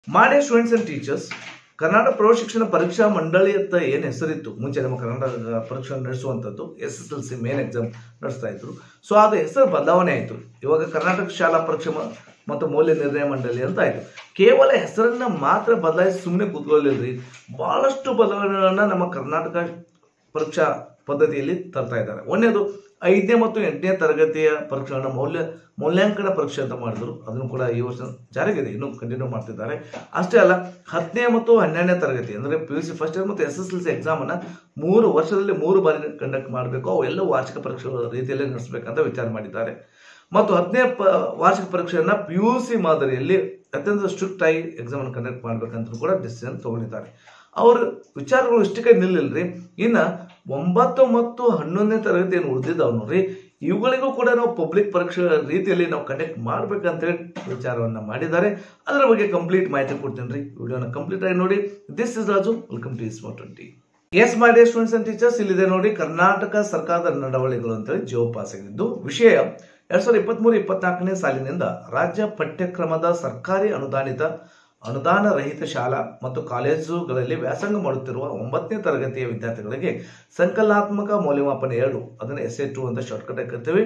ಮಾಡೆ students and teachers Karnataka ಪ್ರೌಢ ಶಿಕ್ಷಣ ಪರೀಕ್ಷಾ ಮಂಡಳಿ ಅಂತ ಏನು ಹೆಸರಿತ್ತು ಮುಂಚೆ ನಮ್ಮ ಕರ್ನಾಟಕ ಪರೀಕ್ಷೆ ನಡೆಸುವಂಥದ್ದು S S L C main exam ನಡೆಸ್ತಾ ಇದ್ರು ಸೊ ಅದು ಹೆಸರು ಬದಲಾವಣೆ ಆಯಿತು ಇವಾಗ ಕರ್ನಾಟಕ ಶಾಲಾ ಪರೀಕ್ಷೆ ಮ- ಮತ್ತು ಮೌಲ್ಯ ನಿರ್ಣಯ ಮಂಡಳಿ ಅಂತ ಆಯಿತು ಕೇವಲ ಹೆಸರನ್ನ ಮಾತ್ರ ಬದಲಾಯಿಸಿ ಸುಮ್ಮನೆ ಕೂತ್ಕೊಳ್ಳಿಲ್ರಿ ಬಹಳಷ್ಟು ಬದಲಾವಣೆಗಳನ್ನ ನಮ್ಮ ಕರ್ನಾಟಕ ಪರೀಕ್ಷಾ ಪದ್ಧತಿಯಲ್ಲಿ ತರ್ತಾ ಇದ್ದಾರೆ ಒಂದನೇದು ಐದನೇ ಮತ್ತು ಎಂಟನೇ ತರಗತಿಯ ಪರೀಕ್ಷೆಗಳನ್ನ ಮೌಲ್ಯ ಮೌಲ್ಯಾಂಕನ ಪರೀಕ್ಷೆ ಅಂತ ಮಾಡಿದ್ರು ಅದನ್ನು ಕೂಡ ಈ ವರ್ಷ ಜಾರಿಗಿದೆ ಇನ್ನೂ ಕಂಟಿನ್ಯೂ ಮಾಡ್ತಿದ್ದಾರೆ ಅಷ್ಟೇ ಅಲ್ಲ ಹತ್ತನೇ ಮತ್ತು ಹನ್ನೆರಡನೇ ತರಗತಿ ಅಂದರೆ P U C first year ಮತ್ತು ಎಸ್ ಎಸ್ ಎಲ್ ಸಿ ಎಕ್ಸಾಮನ್ನು ಮೂರು ವರ್ಷದಲ್ಲಿ ಮೂರು ಬಾರಿ ಕಂಡಕ್ಟ್ ಮಾಡಬೇಕು ಅವೆಲ್ಲ ವಾರ್ಷಿಕ ಪರೀಕ್ಷೆಗಳ ರೀತಿಯಲ್ಲೇ ನಡೆಸಬೇಕಂತ ವಿಚಾರ ಮಾಡಿದ್ದಾರೆ ಮತ್ತು ಹತ್ತನೇ ಪ ವಾರ್ಷಿಕ ಪರೀಕ್ಷೆಯನ್ನು ಪಿ ಯು ಸಿ ಮಾದರಿಯಲ್ಲಿ ಅತ್ಯಂತ ಸ್ಟ್ರಿಕ್ಟ್ ಆಗಿ ಎಕ್ಸಾಮನ್ನು ಕಂಡಕ್ಟ್ ಮಾಡ್ಬೇಕಂತ ಕೂಡ ಡಿಸಿಷನ್ ತಗೊಂಡಿದ್ದಾರೆ ಅವ್ರ ವಿಚಾರಗಳು ಇಷ್ಟಕ್ಕೆ ನಿಲ್ಲಿಲ್ರಿ ಇನ್ನು ಒಂಬತ್ತು ಮತ್ತು ಹನ್ನೊಂದನೇ ತರಗತಿ ಏನು ಉಳಿದಿದ್ದಾವೆ ನೋಡ್ರಿ ಇವುಗಳಿಗೂ ಕೂಡ ನಾವು ಪಬ್ಲಿಕ್ ಪರೀಕ್ಷೆ ರೀತಿಯಲ್ಲಿ ನಾವು ಕಂಡಕ್ಟ್ ಮಾಡ್ಬೇಕಂತೇಳಿ ವಿಚಾರವನ್ನ ಮಾಡಿದ್ದಾರೆ ಅದರ ಬಗ್ಗೆ ಕಂಪ್ಲೀಟ್ ಮಾಹಿತಿ ಕೊಡ್ತೀನಿ ರೀ ವಿಡಿಯೋನ ಕಂಪ್ಲೀಟ್ ಆಗಿ ನೋಡಿ this is Raju welcome to smart twenty S my day students and teachers ಇಲ್ಲಿದೆ ನೋಡಿ ಕರ್ನಾಟಕ ಸರ್ಕಾರದ ನಡವಳಿಕೆಗಳು ಅಂತೇಳಿ ಜಿಯೋ ಪಾಸ್ ಆಗಿದ್ದು ವಿಷಯ ಎರಡ್ ಸಾವಿರದ ಇಪ್ಪತ್ಮೂರು ಇಪ್ಪತ್ನಾಲ್ಕನೇ ಸಾಲಿನಿಂದ ರಾಜ್ಯ ಪಠ್ಯಕ್ರಮದ ಸರ್ಕಾರಿ ಅನುದಾನಿತ ಅನುದಾನ ರಹಿತ ಶಾಲಾ ಮತ್ತು ಕಾಲೇಜುಗಳಲ್ಲಿ ವ್ಯಾಸಂಗ ಮಾಡುತ್ತಿರುವ ಒಂಬತ್ತನೇ ತರಗತಿಯ ವಿದ್ಯಾರ್ಥಿಗಳಿಗೆ ಸಂಕಲನಾತ್ಮಕ ಮೌಲ್ಯಮಾಪನ ಎರಡು ಅದನ್ನು ಎಸ್ ಎ ಟು ಅಂತ ಶಾರ್ಟ್ಕಟ್ ಕರಿತೀವಿ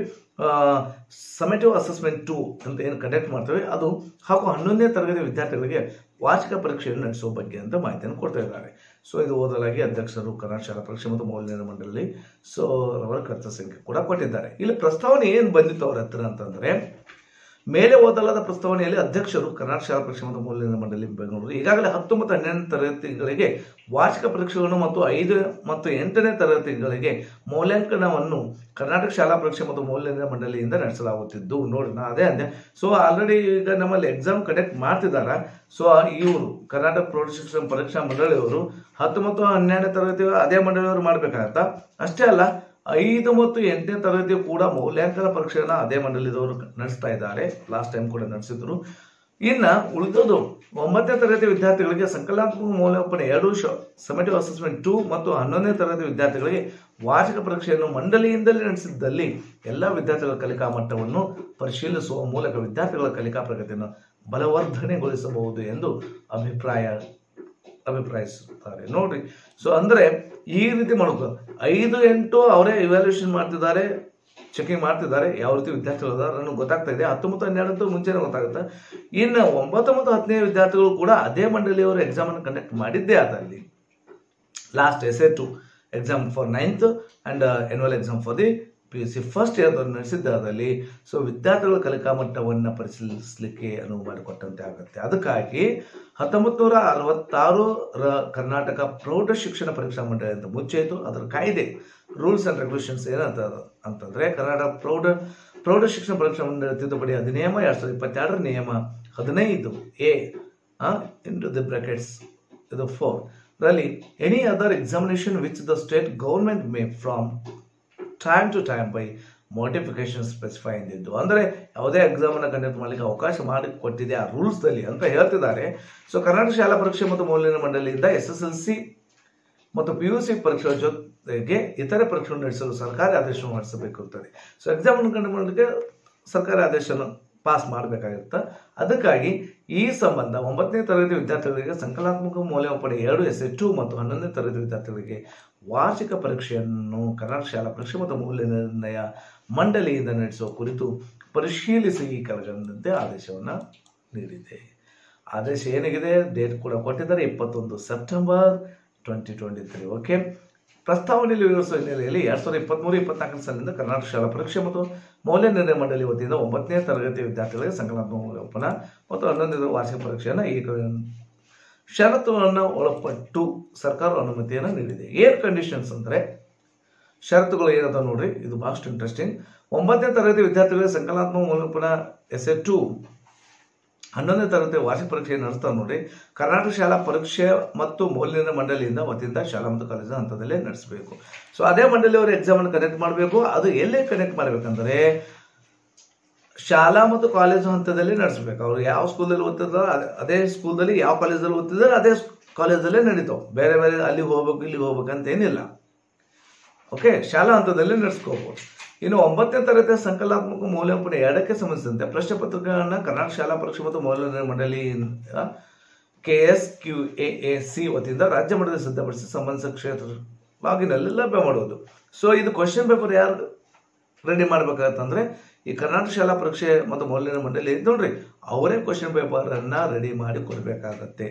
ಸಮೆಟಿವ್ ಅಸೆಸ್ಮೆಂಟ್ ಟು ಅಂತ ಏನು ಕಂಡಕ್ಟ್ ಮಾಡ್ತೇವೆ ಅದು ಹಾಗೂ ಹನ್ನೊಂದನೇ ತರಗತಿ ವಿದ್ಯಾರ್ಥಿಗಳಿಗೆ ವಾರ್ಷಿಕ ಪರೀಕ್ಷೆಯನ್ನು ನಡೆಸುವ ಬಗ್ಗೆ ಅಂತ ಮಾಹಿತಿಯನ್ನು ಕೊಡ್ತಾ ಇದ್ದಾರೆ ಸೊ ಇದು ಓದಲಾಗಿ ಅಧ್ಯಕ್ಷರು ಕರ್ನಾಟಕ ಶಾಲಾ ಪರೀಕ್ಷೆ ಮತ್ತು ಮೌಲ್ಯ ಮಂಡಳಿ ಸೊ ಅವರ ಕರ್ತ ಸಂಖ್ಯೆ ಕೂಡ ಕೊಟ್ಟಿದ್ದಾರೆ ಇಲ್ಲಿ ಪ್ರಸ್ತಾವನೆ ಏನು ಬಂದಿತ್ತು ಅವ್ರ ಹತ್ರ ಅಂತಂದ್ರೆ ಮೇಲೆ ಓದಲಾದ ಪ್ರಸ್ತಾವನೆಯಲ್ಲಿ ಅಧ್ಯಕ್ಷರು ಕರ್ನಾಟಕ ಶಾಲಾ ಪರೀಕ್ಷೆ ಮತ್ತು ಮೌಲ್ಯ ಮಂಡಳಿ ಬೆಂಗಳೂರು ಈಗಾಗಲೇ ಹತ್ತು ಮತ್ತು ಹನ್ನೆರಡನೇ ತರಗತಿಗಳಿಗೆ ವಾರ್ಷಿಕ ಪರೀಕ್ಷೆಗಳನ್ನು ಮತ್ತು ಐದು ಮತ್ತು ಎಂಟನೇ ತರಗತಿಗಳಿಗೆ ಮೌಲ್ಯಾಂಕನವನ್ನು ಕರ್ನಾಟಕ ಶಾಲಾ ಪರೀಕ್ಷೆ ಮತ್ತು ಮೌಲ್ಯ ಮಂಡಳಿಯಿಂದ ನಡೆಸಲಾಗುತ್ತಿದ್ದು ನೋಡಿ ನಾ ಅದೇ ಅಂದೆ ಸೊ ಆಲ್ರೆಡಿ ಈಗ ನಮ್ಮಲ್ಲಿ ಎಕ್ಸಾಮ್ ಕಂಡಕ್ಟ್ ಮಾಡ್ತಿದ್ದಾರೆ ಸೊ ಇವರು ಕರ್ನಾಟಕ ಪ್ರೌಢ ಶಿಕ್ಷಣ ಪರೀಕ್ಷಾ ಮಂಡಳಿಯವರು ಹತ್ತು ಮತ್ತು ಹನ್ನೆರಡನೇ ತರಗತಿ ಅದೇ ಮಂಡಳಿಯವರು ಮಾಡಬೇಕಾಗತ್ತಾ ಅಷ್ಟೇ ಅಲ್ಲ ಐದು ಮತ್ತು ಎಂಟನೇ ತರಗತಿ ಕೂಡ ಮೌಲ್ಯಾಂಕನ ಪರೀಕ್ಷೆಯನ್ನ ಅದೇ ಮಂಡಳಿದವರು ನಡೆಸ್ತಾ ಇದ್ದಾರೆ ಲಾಸ್ಟ್ ಟೈಮ್ ಕೂಡ ನಡೆಸಿದ್ರು ಇನ್ನ ಉಳಿದೋದು ಒಂಬತ್ತನೇ ತರಗತಿ ವಿದ್ಯಾರ್ಥಿಗಳಿಗೆ ಸಂಕಲನಾತ್ಮಕ ಮೌಲ್ಯಮಾಪನ ಎರಡು ಸಮೆಟಿವ್ ಅಸೆಸ್ಮೆಂಟ್ ಟು ಮತ್ತು ಹನ್ನೊಂದನೇ ತರಗತಿ ವಿದ್ಯಾರ್ಥಿಗಳಿಗೆ ವಾರ್ಷಿಕ ಪರೀಕ್ಷೆಯನ್ನು ಮಂಡಳಿಯಿಂದಲೇ ನಡೆಸಿದ್ದಲ್ಲಿ ಎಲ್ಲ ವಿದ್ಯಾರ್ಥಿಗಳ ಕಲಿಕಾ ಮಟ್ಟವನ್ನು ಪರಿಶೀಲಿಸುವ ಮೂಲಕ ವಿದ್ಯಾರ್ಥಿಗಳ ಕಲಿಕಾ ಪ್ರಗತಿಯನ್ನು ಬಲವರ್ಧನೆಗೊಳಿಸಬಹುದು ಎಂದು ಅಭಿಪ್ರಾಯ ಅಭಿಪ್ರಾಯಿಸುತ್ತಾರೆ ನೋಡ್ರಿ ಸೊ ಅಂದ್ರೆ ಈ ರೀತಿ ಮಾಡಬೇಕು ಐದು ಎಂಟು ಅವರೇ ಇವ್ಯಾಲ್ಯೂಯೇಷನ್ ಮಾಡ್ತಿದ್ದಾರೆ ಚೆಕಿಂಗ್ ಮಾಡ್ತಿದ್ದಾರೆ ಯಾವ ರೀತಿ ವಿದ್ಯಾರ್ಥಿಗಳು ಅದಾರ ನನಗೆ ಗೊತ್ತಾಗ್ತಾ ಇದೆ ಹತ್ತೊಂಬತ್ತು ಹನ್ನೆರಡು ಮುಂಚೆನೇ ಗೊತ್ತಾಗುತ್ತೆ ಇನ್ನು ಒಂಬತ್ತು ಮತ್ತು ಹತ್ತನೇ ವಿದ್ಯಾರ್ಥಿಗಳು ಕೂಡ ಅದೇ ಮಂಡಳಿಯವರು ಎಕ್ಸಾಮ್ ಅನ್ನು ಕಂಡಕ್ಟ್ ಮಾಡಿದ್ದೇ ಆದ ಅಲ್ಲಿ last S A two exam for ninth and annual exam for the P U C first year ನಡೆಸಿದ್ದಾದಲ್ಲಿ ಸೊ ವಿದ್ಯಾರ್ಥಿಗಳ ಕಲಿಕಾ ಮಟ್ಟವನ್ನು ಪರಿಶೀಲಿಸಲಿಕ್ಕೆ ಅನುವು ಮಾಡಿಕೊಟ್ಟಂತೆ ಆಗುತ್ತೆ ಅದಕ್ಕಾಗಿ ಹತ್ತೊಂಬತ್ತು ನೂರ ಅರವತ್ತಾರು ರ ಕರ್ನಾಟಕ ಪ್ರೌಢ ಶಿಕ್ಷಣ ಪರೀಕ್ಷಾ ಮಂಡಳಿ ಅಂತ ಮುಂಚೆ ಇತ್ತು ಅದರ ಕಾಯ್ದೆ ರೂಲ್ಸ್ ಅಂಡ್ ರೆಗ್ಯುಲೇಷನ್ಸ್ ಏನಂತ ಅಂತಂದ್ರೆ ಕರ್ನಾಟಕ ಪ್ರೌಢ ಪ್ರೌಢ ಶಿಕ್ಷಣ ಪರೀಕ್ಷಾ ಮಂಡಳಿ ತಿದ್ದುಪಡಿ ಅಧಿನಿಯಮ ಎರಡ್ ಸಾವಿರದ ಇಪ್ಪತ್ತೆರಡರ ನಿಯಮ ಹದಿನೈದು ಎ ಇಂಟು ದಿ ಬ್ರಾಕೆಟ್ಸ್ ಇದು ಫೋರ್ ರಲ್ಲಿ any other examination which the state government may from time to time by notification specify ಎಂದಿದ್ದು ಅಂದರೆ ಯಾವುದೇ ಎಕ್ಸಾಮನ್ನು ಕಂಡಕ್ಟ್ ಮಾಡಲಿಕ್ಕೆ ಅವಕಾಶ ಮಾಡಿ ಕೊಟ್ಟಿದೆ ಆ ರೂಲ್ಸ್ದಲ್ಲಿ ಅಂತ ಹೇಳ್ತಿದ್ದಾರೆ ಸೊ ಕರ್ನಾಟಕ ಶಾಲಾ ಪರೀಕ್ಷೆ ಮತ್ತು ಮೌಲ್ಯ ಮಂಡಳಿಯಿಂದ ಎಸ್ ಎಸ್ ಎಲ್ ಸಿ ಮತ್ತು ಪಿ ಯು ಸಿ ಪರೀಕ್ಷೆಗಳ ಜೊತೆಗೆ ಇತರೆ ಪರೀಕ್ಷೆಗಳನ್ನು ನಡೆಸಲು ಸರ್ಕಾರಿ ಆದೇಶವನ್ನು ಹೊರಡಿಸಬೇಕು ಇರ್ತದೆ ಸೊ ಎಕ್ಸಾಮ್ ಕಂಡು ಮಾಡಲಿಕ್ಕೆ ಸರ್ಕಾರಿ ಆದೇಶವನ್ನು ಪಾಸ್ ಮಾಡಬೇಕಾಗಿರುತ್ತೆ ಅದಕ್ಕಾಗಿ ಈ ಸಂಬಂಧ ಒಂಬತ್ತನೇ ತರಗತಿ ವಿದ್ಯಾರ್ಥಿಗಳಿಗೆ ಸಂಕಲಾತ್ಮಕ ಮೌಲ್ಯಮಾಪನ ಎರಡು ಎಸ್ ಎ ಟು ಮತ್ತು ಹನ್ನೊಂದನೇ ತರಗತಿ ವಿದ್ಯಾರ್ಥಿಗಳಿಗೆ ವಾರ್ಷಿಕ ಪರೀಕ್ಷೆಯನ್ನು ಕರ್ನಾಟಕ ಶಾಲಾ ಪರೀಕ್ಷೆ ಮತ್ತು ಮೌಲ್ಯ ನಿರ್ಣಯ ಮಂಡಳಿಯಿಂದ ನಡೆಸುವ ಕುರಿತು ಪರಿಶೀಲಿಸಿ ಈ ಕೆಳಗಂದಂತೆ ಆದೇಶವನ್ನು ನೀಡಿದೆ ಆದೇಶ ಏನಿದೆ ಡೇಟ್ ಕೂಡ ಕೊಟ್ಟಿದ್ದಾರೆ ಇಪ್ಪತ್ತೊಂದು September twenty twenty three okay ಪ್ರಸ್ತಾವನೆಯಲ್ಲಿ ವಿವರಿಸುವ ಹಿನ್ನೆಲೆಯಲ್ಲಿ ಎರಡ್ ಸಾವಿರದ ಇಪ್ಪತ್ಮೂರು ಇಪ್ಪತ್ನಾಲ್ಕನೇ ಸಾಲಿನಿಂದ ಕರ್ನಾಟಕ ಶಾಲಾ ಪರೀಕ್ಷೆ ಮತ್ತು ಮೌಲ್ಯ ನಿರ್ಣಯ ಮಂಡಳಿ ವತಿಯಿಂದ ಒಂಬತ್ತನೇ ತರಗತಿ ವಿದ್ಯಾರ್ಥಿಗಳಿಗೆ ಸಂಕಲನಾತ್ಮಕ ಮೌಲ್ಯಮಾಪನ ಮತ್ತು ಹನ್ನೊಂದನೇ ವಾರ್ಷಿಕ ಪರೀಕ್ಷೆಯನ್ನು ಈ ಷರತ್ತುಗಳನ್ನು ಒಳಪಟ್ಟು ಸರ್ಕಾರ ಅನುಮತಿಯನ್ನು ನೀಡಿದೆ ಏರ್ ಕಂಡೀಷನ್ಸ್ ಅಂದರೆ ಷರತ್ತುಗಳು ಏನದ ನೋಡ್ರಿ ಇದು ಬಹಳಷ್ಟು ಇಂಟ್ರೆಸ್ಟಿಂಗ್ ಒಂಬತ್ತನೇ ತರಗತಿ ವಿದ್ಯಾರ್ಥಿಗಳಿಗೆ ಸಂಕಲನಾತ್ಮಕ ಮೌಲ್ಯಮಾಪನ ಎಸ್ ಎ ಟು ಹನ್ನೊಂದನೇ ತರಗತಿ ವಾರ್ಷಿಕ ಪರೀಕ್ಷೆ ನಡೆಸ್ತಾರೆ ನೋಡ್ರಿ ಕರ್ನಾಟಕ ಶಾಲಾ ಪರೀಕ್ಷೆ ಮತ್ತು ಮೌಲ್ಯ ಮಂಡಳಿಯಿಂದ ವತಿಯಿಂದ ಶಾಲಾ ಮತ್ತು ಕಾಲೇಜಿನ ಹಂತದಲ್ಲೇ ನಡೆಸಬೇಕು ಸೊ ಅದೇ ಮಂಡಳಿಯವರು ಎಕ್ಸಾಮ್ ಅನ್ನು ಕನೆಕ್ಟ್ ಮಾಡಬೇಕು ಅದು ಎಲ್ಲಿ ಕನೆಕ್ಟ್ ಮಾಡಬೇಕಂದ್ರೆ ಶಾಲಾ ಮತ್ತು ಕಾಲೇಜು ಹಂತದಲ್ಲಿ ನಡೆಸಬೇಕು ಅವರು ಯಾವ ಸ್ಕೂಲಲ್ಲಿ ಓದ್ತಿದಾರೋ ಅದೇ- ಅದೇ ಸ್ಕೂಲ್ದಲ್ಲಿ ಯಾವ ಕಾಲೇಜಲ್ಲಿ ಓದ್ತಿದಾರೋ ಅದೇ ಕಾಲೇಜಲ್ಲೇ ನಡೀತಾವೆ ಬೇರೆ ಬೇರೆ ಅಲ್ಲಿಗೆ ಹೋಗ್ಬೇಕು ಇಲ್ಲಿಗೆ ಹೋಗ್ಬೇಕು ಅಂತ ಏನಿಲ್ಲ ಓಕೆ ಶಾಲಾ ಹಂತದಲ್ಲಿ ನಡೆಸ್ಕೋಬಹುದು ಇನ್ನು ಒಂಬತ್ತನೇ ತರಗತಿಯ ಸಂಕಲನಾತ್ಮಕ ಮೌಲ್ಯಮಾಪನ ಎರಡಕ್ಕೆ ಸಂಬಂಧಿಸಿದಂತೆ ಪ್ರಶ್ನೆ ಪತ್ರಿಕೆಗಳನ್ನ ಕರ್ನಾಟಕ ಶಾಲಾ ಪರೀಕ್ಷೆ ಮತ್ತು ಮೌಲ್ಯ ಮಂಡಳಿ K S Q A A C ವತಿಯಿಂದ ರಾಜ್ಯ ಮಟ್ಟದಲ್ಲಿ ಸಿದ್ಧಪಡಿಸಿ ಸಂಬಂಧಿಸಿದ ಕ್ಷೇತ್ರ ಲಾಗಿನಲ್ಲಿ ಲಭ್ಯ ಮಾಡುವುದು ಸೊ ಇದು ಕ್ವಶನ್ ಪೇಪರ್ ಯಾರು ರೆಡಿ ಮಾಡ್ಬೇಕಾಗತ್ತಂದ್ರೆ ಈ ಕರ್ನಾಟಕ ಶಾಲಾ ಪರೀಕ್ಷೆ ಮತ್ತು ಮೌಲ್ಯನ ಮಂಡಳಿ ಐತೆ ನೋಡ್ರಿ ಅವರೇ ಕ್ವಶನ್ ಪೇಪರ್ ಅನ್ನ ರೆಡಿ ಮಾಡಿ ಕೊಡಬೇಕಾಗತ್ತೆ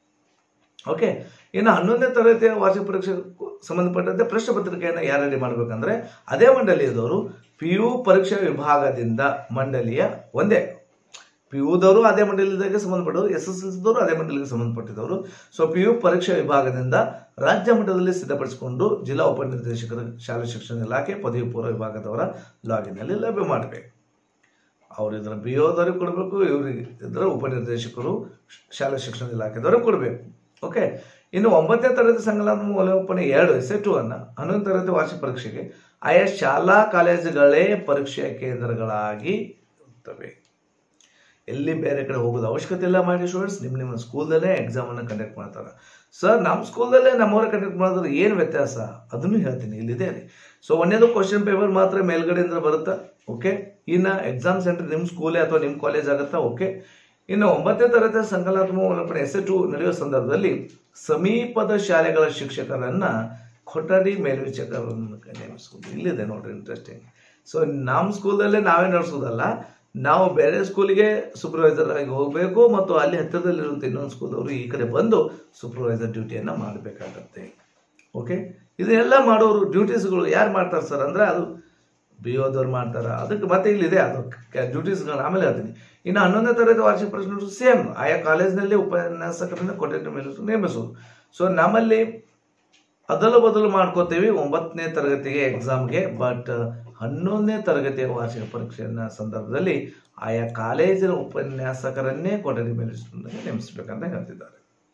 ಓಕೆ ಇನ್ನು ಹನ್ನೊಂದನೇ ತರಗತಿಯ ವಾರ್ಷಿಕ ಪರೀಕ್ಷೆ ಸಂಬಂಧಪಟ್ಟಂತೆ ಪ್ರಶ್ನೆ ಪತ್ರಿಕೆಯನ್ನು ಯಾರು ರೆಡಿ ಮಾಡ್ಬೇಕಂದ್ರೆ ಅದೇ ಮಂಡಳಿಯದವರು ಪಿ ಯು ಪರೀಕ್ಷಾ ವಿಭಾಗದಿಂದ ಮಂಡಳಿಯ ಒಂದೇ ಪಿ ಯುದವರು ಅದೇ ಮಂಡಳಿಗೆ ಸಂಬಂಧಪಟ್ಟವರು ಎಸ್ ಎಸ್ ಎಲ್ ಸಿದವರು ಅದೇ ಮಂಡಳಿಗೆ ಸಂಬಂಧಪಟ್ಟಿದ್ದವರು ಸೊ ಪಿ ಯು ಪರೀಕ್ಷಾ ವಿಭಾಗದಿಂದ ರಾಜ್ಯ ಮಟ್ಟದಲ್ಲಿ ಸಿದ್ಧಪಡಿಸಿಕೊಂಡು ಜಿಲ್ಲಾ ಉಪನಿರ್ದೇಶಕರ ಶಾಲಾ ಶಿಕ್ಷಣ ಇಲಾಖೆ ಪದವಿ ಪೂರ್ವ ವಿಭಾಗದವರ ಲಾಗಿನಲ್ಲಿ ಲಭ್ಯ ಮಾಡಬೇಕು ಅವ್ರು ಇದರ ಬಿ ಓದವ್ರಿಗೆ ಕೊಡಬೇಕು ಇವ್ರಿಗೆ ಇದರ ಉಪನಿರ್ದೇಶಕರು ಶಾಲಾ ಶಿಕ್ಷಣ ಇಲಾಖೆದವ್ರಿಗೆ ಕೊಡಬೇಕು ಓಕೆ ಇನ್ನು ಒಂಬತ್ತನೇ ತರಗತಿ ಸಂಕಲನ ಮೌಲ್ಯಮಾಪನ ಎರಡು ಎಸ್ ಟು ಅನ್ನ ಹನ್ನೊಂದನೇ ತರಗತಿ ವಾರ್ಷಿಕ ಪರೀಕ್ಷೆಗೆ ಆಯಾ ಶಾಲಾ ಕಾಲೇಜುಗಳೇ ಪರೀಕ್ಷೆಯ ಕೇಂದ್ರಗಳಾಗಿ ಇರ್ತವೆ ಎಲ್ಲಿ ಬೇರೆ ಕಡೆ ಹೋಗೋದು ಅವಶ್ಯಕತೆ ಇಲ್ಲ ಮಾಡಿ ಸ್ಟೂಡೆಂಟ್ಸ್ ನಿಮ್ಮ ನಿಮ್ಮ ಸ್ಕೂಲ್ದಲ್ಲೇ ಎಕ್ಸಾಮನ್ನು ಕಂಡಕ್ಟ್ ಮಾಡ್ತಾರೆ ಸರ್ ನಮ್ಮ ಸ್ಕೂಲ್ದಲ್ಲೇ ನಮ್ಮವರ ಕಂಡಕ್ಟ್ ಮಾಡಿದ್ರೆ ಏನು ವ್ಯತ್ಯಾಸ ಅದನ್ನು ಹೇಳ್ತೀನಿ ಇಲ್ಲಿದೆ ರೀ ಸೊ ಒಂದೇದು ಕ್ವಶನ್ ಪೇಪರ್ ಮಾತ್ರ ಮೇಲ್ಗಡೆಯಿಂದ ಬರುತ್ತಾ ಓಕೆ ಇನ್ನು ಎಕ್ಸಾಮ್ ಸೆಂಟರ್ ನಿಮ್ಮ ಸ್ಕೂಲೇ ಅಥವಾ ನಿಮ್ಮ ಕಾಲೇಜ್ ಆಗುತ್ತಾ ಓಕೆ ಇನ್ನು ಒಂಬತ್ತನೇ ತರಗತಿ ಸಂಕಲಾತ್ಮಕ ಮೌಲ್ಯಮಾಪನ ಎಸ್ ಟು ನಡೆಯುವ ಸಂದರ್ಭದಲ್ಲಿ ಸಮೀಪದ ಶಾಲೆಗಳ ಶಿಕ್ಷಕರನ್ನ ಕೊಠಡಿ ಮೇಲ್ವಿಚಾರಕರನ್ನು ನೇಮಿಸುವುದು ಇಲ್ಲಿದೆ ನೋಡ್ರಿ ಇಂಟ್ರೆಸ್ಟಿಂಗ್ ಸೊ ನಮ್ಮ ಸ್ಕೂಲಲ್ಲೇ ನಾವೇ ನಡೆಸೋದಲ್ಲ ನಾವು ಬೇರೆ ಸ್ಕೂಲಿಗೆ ಸೂಪರ್ವೈಸರ್ ಆಗಿ ಹೋಗಬೇಕು ಮತ್ತು ಅಲ್ಲಿ ಹತ್ತಿರದಲ್ಲಿರುವಂಥ ಇನ್ನೊಂದು ಸ್ಕೂಲವರು ಈ ಕಡೆ ಬಂದು ಸೂಪರ್ವೈಸರ್ ಡ್ಯೂಟಿಯನ್ನು ಮಾಡಬೇಕಾಗತ್ತೆ ಓಕೆ ಇದನ್ನೆಲ್ಲ ಮಾಡೋರು ಡ್ಯೂಟೀಸ್ಗಳು ಯಾರು ಮಾಡ್ತಾರೆ ಸರ್ ಅಂದರೆ ಅದು ಬಿ ಓದವ್ರು ಮಾಡ್ತಾರೆ ಅದಕ್ಕೆ ಮತ್ತೆ ಇಲ್ಲಿದೆ ಅದು ಡ್ಯೂಟೀಸ್ಗಳು ಆಮೇಲೆ ಹೇಳ್ತೀನಿ ಇನ್ನು ಹನ್ನೊಂದನೇ ತರಗತಿ ವಾರ್ಷಿಕ ಪ್ರಶ್ನೆ ಸೇಮ್ ಆಯಾ ಕಾಲೇಜಿನಲ್ಲಿ ಉಪನ್ಯಾಸಕರನ್ನ ಕೊಠಡಿ ಮೇಲೆ ನೇಮಿಸೋದು ಸೊ ನಮ್ಮಲ್ಲಿ ಅದಲು ಬದಲು ಮಾಡ್ಕೋತೀವಿ ಒಂಬತ್ತನೇ ತರಗತಿಗೆ ಎಕ್ಸಾಮ್ಗೆ ಬಟ್ ಹನ್ನೊಂದನೇ ತರಗತಿಯ ವಾರ್ಷಿಕ ಪರೀಕ್ಷೆಯ ಸಂದರ್ಭದಲ್ಲಿ ಆಯಾ ಕಾಲೇಜಿನ ಉಪನ್ಯಾಸಕರನ್ನೇ ಕೊಠಡಿ ಮೇಲೆ ನೇಮಿಸಬೇಕಂತ ಹೇಳ್ತಿದ್ದಾರೆ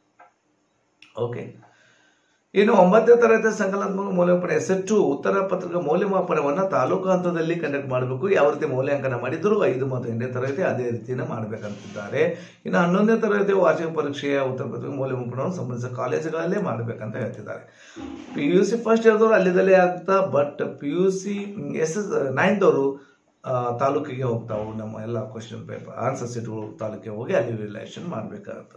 ಓಕೆ ಇನ್ನು ಒಂಬತ್ತನೇ ತರಗತಿ ಸಂಕಲನಾತ್ಮಕ ಮೌಲ್ಯಮಾಪನ ಎಸ್ ಟು ಉತ್ತರ ಪತ್ರಿಕೆ ಮೌಲ್ಯಮಾಪನವನ್ನು ತಾಲೂಕು ಹಂತದಲ್ಲಿ ಕಂಡಕ್ಟ್ ಮಾಡಬೇಕು ಯಾವ ರೀತಿ ಮೌಲ್ಯಾಂಕನ ಮಾಡಿದ್ರು ಐದು ಮತ್ತು ಎಂಟನೇ ತರಗತಿ ಅದೇ ರೀತಿನ ಮಾಡಬೇಕಂತಿದ್ದಾರೆ ಇನ್ನು ಹನ್ನೊಂದನೇ ತರಗತಿ ವಾರ್ಷಿಕ ಪರೀಕ್ಷೆಯ ಉತ್ತರ ಪತ್ರಿಕೆ ಮೌಲ್ಯಮಾಪನವನ್ನು ಸಂಬಂಧಿಸಿದ ಕಾಲೇಜುಗಳಲ್ಲೇ ಮಾಡಬೇಕಂತ ಹೇಳ್ತಿದ್ದಾರೆ ಪಿ ಯು ಸಿ ಫಸ್ಟ್ ಇಯರ್ದವ್ರು ಅಲ್ಲಿದಲ್ಲೇ ಆಗ್ತಾ but P U C S S ನೈನ್ದವರು ತಾಲೂಕಿಗೆ ಹೋಗ್ತಾವು ನಮ್ಮ ಎಲ್ಲ ಕ್ವಶನ್ ಪೇಪರ್ ಆನ್ಸರ್ ಸೀಟ್ಗಳು ತಾಲೂಕಿಗೆ ಹೋಗಿ ಅಲ್ಲಿ ರಿಲೇಷನ್ ಮಾಡಬೇಕಾಗುತ್ತೆ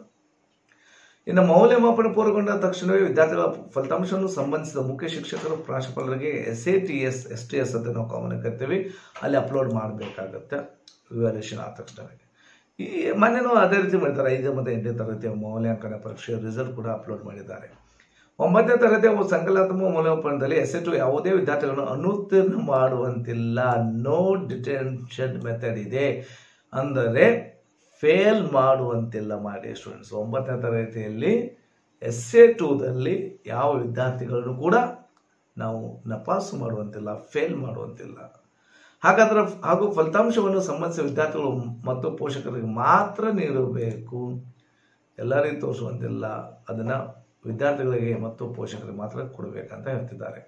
ಇನ್ನು ಮೌಲ್ಯಮಾಪನ ಪೂರ್ವಗೊಂಡ ತಕ್ಷಣವೇ ವಿದ್ಯಾರ್ಥಿಗಳ ಫಲಿತಾಂಶವನ್ನು ಸಂಬಂಧಿಸಿದ ಮುಖ್ಯ ಶಿಕ್ಷಕರು ಪ್ರಾಂಶುಪಾಲರಿಗೆ S A T S S T S ಅಂತ ನಾವು ಕಾಮನ್ ಕರಿತೀವಿ ಅಲ್ಲಿ ಅಪ್ಲೋಡ್ ಮಾಡಬೇಕಾಗತ್ತೆ ವ್ಯಾಲ್ಯೂಷನ್ ಆದ ತಕ್ಷಣವೇ ಈ ಮೊನ್ನೆನೂ ಅದೇ ರೀತಿ ಮಾಡಿದ್ದಾರೆ ಐದು ಮತ್ತು ಎಂಟನೇ ತರಗತಿಯ ಮೌಲ್ಯಾಂಕನ ಪರೀಕ್ಷೆಯ ರಿಸಲ್ಟ್ ಕೂಡ ಅಪ್ಲೋಡ್ ಮಾಡಿದ್ದಾರೆ ಒಂಬತ್ತನೇ ತರಗತಿಯ ಸಂಕಲಾತ್ಮಕ ಮೌಲ್ಯಮಾಪನದಲ್ಲಿ ಎಸ್ ಟು ಯಾವುದೇ ವಿದ್ಯಾರ್ಥಿಗಳನ್ನು ಅನುತ್ತೀರ್ಣ ಮಾಡುವಂತಿಲ್ಲ ನೋ ಡಿಟೆನ್ಷನ್ ಮೆಥಡ್ ಇದೆ ಅಂದರೆ ಫೇಲ್ ಮಾಡುವಂತಿಲ್ಲ ಮಾಡಿ ಸ್ಟೂಡೆಂಟ್ಸ್ ಒಂಬತ್ತನೇ ತರಗತಿಯಲ್ಲಿ ಎಸ್ ಎ ಟೂದಲ್ಲಿ ಯಾವ ವಿದ್ಯಾರ್ಥಿಗಳನ್ನು ಕೂಡ ನಾವು ನಪಾಸು ಮಾಡುವಂತಿಲ್ಲ ಫೇಲ್ ಮಾಡುವಂತಿಲ್ಲ ಹಾಗಾದ್ರೆ ಹಾಗೂ ಫಲಿತಾಂಶವನ್ನು ಸಂಬಂಧಿಸಿದ ವಿದ್ಯಾರ್ಥಿಗಳು ಮತ್ತು ಪೋಷಕರಿಗೆ ಮಾತ್ರ ನೀಡಬೇಕು ಎಲ್ಲರಿಗೂ ತೋರಿಸುವಂತಿಲ್ಲ ಅದನ್ನು ವಿದ್ಯಾರ್ಥಿಗಳಿಗೆ ಮತ್ತು ಪೋಷಕರಿಗೆ ಮಾತ್ರ ಕೊಡಬೇಕಂತ ಹೇಳ್ತಿದ್ದಾರೆ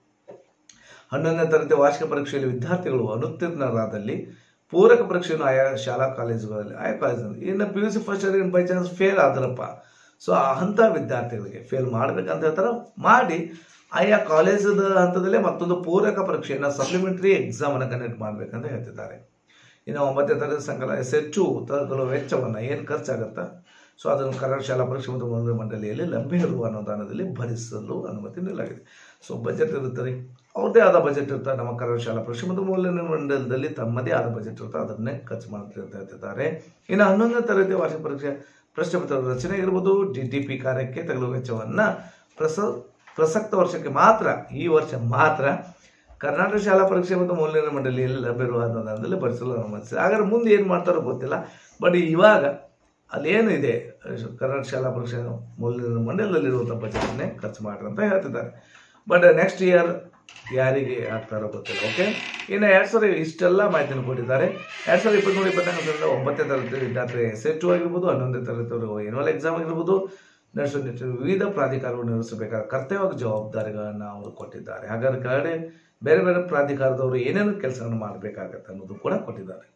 ಹನ್ನೊಂದನೇ ತರಗತಿ ವಾರ್ಷಿಕ ಪರೀಕ್ಷೆಯಲ್ಲಿ ವಿದ್ಯಾರ್ಥಿಗಳು ಅನುತ್ತೀರ್ಣರಾದಲ್ಲಿ ಪೂರಕ ಪರೀಕ್ಷೆಯನ್ನು ಆಯಾ ಶಾಲಾ ಕಾಲೇಜುಗಳಲ್ಲಿ ಆಯಾ ಕಾಲೇಜಲ್ಲಿ ಇನ್ನು P U C first year by chance fail ಆದ್ರಪ್ಪ ಸೊ ಅಂಥ ವಿದ್ಯಾರ್ಥಿಗಳಿಗೆ ಫೇಲ್ ಮಾಡ್ಬೇಕಂತ ಹೇಳ್ತಾರೆ ಮಾಡಿ ಆಯಾ ಕಾಲೇಜದ ಹಂತದಲ್ಲೇ ಮತ್ತೊಂದು ಪೂರಕ ಪರೀಕ್ಷೆಯನ್ನು ಸಪ್ಲಿಮೆಂಟರಿ ಎಕ್ಸಾಮನ್ನು ಕಂಡಕ್ಟ್ ಮಾಡಬೇಕಂತ ಹೇಳ್ತಿದ್ದಾರೆ ಇನ್ನು ಒಂಬತ್ತನೇ ತರಗತಿ ಸಂಕಲ ಎಸ್ ಹೆಚ್ಚು ತರಗತಿಗಳ ವೆಚ್ಚವನ್ನು ಏನು ಖರ್ಚಾಗುತ್ತಾ ಸೊ ಅದನ್ನು ಕನ್ನಡ ಶಾಲಾ ಪರೀಕ್ಷೆ ಮತ್ತು ಮನೋರಂಜನೆ ಮಂಡಳಿಯಲ್ಲಿ ಲಭ್ಯ ಇರುವ ಅನುದಾನದಲ್ಲಿ ಭರಿಸಲು ಅನುಮತಿ ನೀಡಲಾಗಿದೆ ಸೊ ಬಜೆಟ್ ಇರುತ್ತದೆ ಅವ್ರದ್ದೇ ಆದ ಬಜೆಟ್ ಇರ್ತಾರೆ ನಮ್ಮ ಕನ್ನಡ ಶಾಲಾ ಪರೀಕ್ಷೆ ಮತ್ತು ಮೌಲ್ಯ ಮಂಡಲದಲ್ಲಿ ತಮ್ಮದೇ ಆದ ಬಜೆಟ್ ಇರುತ್ತೆ ಅದನ್ನೇ ಖರ್ಚು ಮಾಡ್ತಾರೆ ಅಂತ ಹೇಳ್ತಿದ್ದಾರೆ ಇನ್ನು ಹನ್ನೊಂದನೇ ತರಗತಿ ವಾರ್ಷಿಕ ಪರೀಕ್ಷೆ ಪ್ರಶ್ನೆ ಪತ್ರದ ರಚನೆ ಇರ್ಬೋದು ಡಿ ಟಿ ಪಿ ಕಾರ್ಯಕ್ಕೆ ತಗಲುವ ವೆಚ್ಚವನ್ನು ಪ್ರಸ ಪ್ರಸಕ್ತ ವರ್ಷಕ್ಕೆ ಮಾತ್ರ ಈ ವರ್ಷ ಮಾತ್ರ ಕರ್ನಾಟಕ ಶಾಲಾ ಪರೀಕ್ಷೆ ಮತ್ತು ಮೌಲ್ಯ ಮಂಡಳಿಯಲ್ಲಿ ಲಭ್ಯವಿರುವ ಅನುದಾನದಲ್ಲಿ ಭರಿಸಲು ಅನುಮತಿಸಿದೆ ಹಾಗಾದ್ರೆ ಮುಂದೆ ಏನು ಮಾಡ್ತಾರೋ ಗೊತ್ತಿಲ್ಲ ಬಟ್ ಇವಾಗ ಅಲ್ಲೇನು ಇದೆ ಕನ್ನಡ ಶಾಲಾ ಪರೀಕ್ಷೆ ಮೌಲ್ಯ ಮಂಡಲದಲ್ಲಿರುವಂಥ ಬಜೆಟನ್ನೇ ಖರ್ಚು ಮಾಡ್ರಿ ಅಂತ ಹೇಳ್ತಿದ್ದಾರೆ ಬಟ್ ನೆಕ್ಸ್ಟ್ ಇಯರ್ ಯಾರಿಗೆ ಆಗ್ತಾರೋ ಗೊತ್ತಿಲ್ಲ ಓಕೆ ಇನ್ನು ಎರಡು ಸಾವಿರ ಇಷ್ಟೆಲ್ಲ ಮಾಹಿತಿಯನ್ನು ಕೊಟ್ಟಿದ್ದಾರೆ ಎರಡು ಸಾವಿರದ ಇಪ್ಪತ್ತ್ಮೂರು ಇಪ್ಪತ್ನಾಲ್ಕು ಸಾವಿರದ ಒಂಬತ್ತನೇ ತರಗತಿ ವಿದ್ಯಾರ್ಥಿ ಎಸ್ ಎಚ್ ಆಗಿರ್ಬೋದು ಹನ್ನೊಂದನೇ ತರಗತಿಯವರು ಎನ್ಯುವಲ್ ಎಕ್ಸಾಮ್ ಆಗಿರ್ಬೋದು ನಡೆಸುವ ನಿಟ್ಟಿನಲ್ಲಿ ವಿವಿಧ ಪ್ರಾಧಿಕಾರಗಳು ನಿರ್ವಹಿಸಬೇಕಾದ ಕರ್ತವ್ಯ ಹಾಗೂ ಜವಾಬ್ದಾರಿಗಳನ್ನು ಅವರು ಕೊಟ್ಟಿದ್ದಾರೆ ಹಾಗಾದ್ರೆ ಕೆಳಗಡೆ ಬೇರೆ ಬೇರೆ ಪ್ರಾಧಿಕಾರದವರು ಏನೇನು ಕೆಲಸವನ್ನು ಮಾಡಬೇಕಾಗತ್ತೆ ಅನ್ನೋದು ಕೂಡ ಕೊಟ್ಟಿದ್ದಾರೆ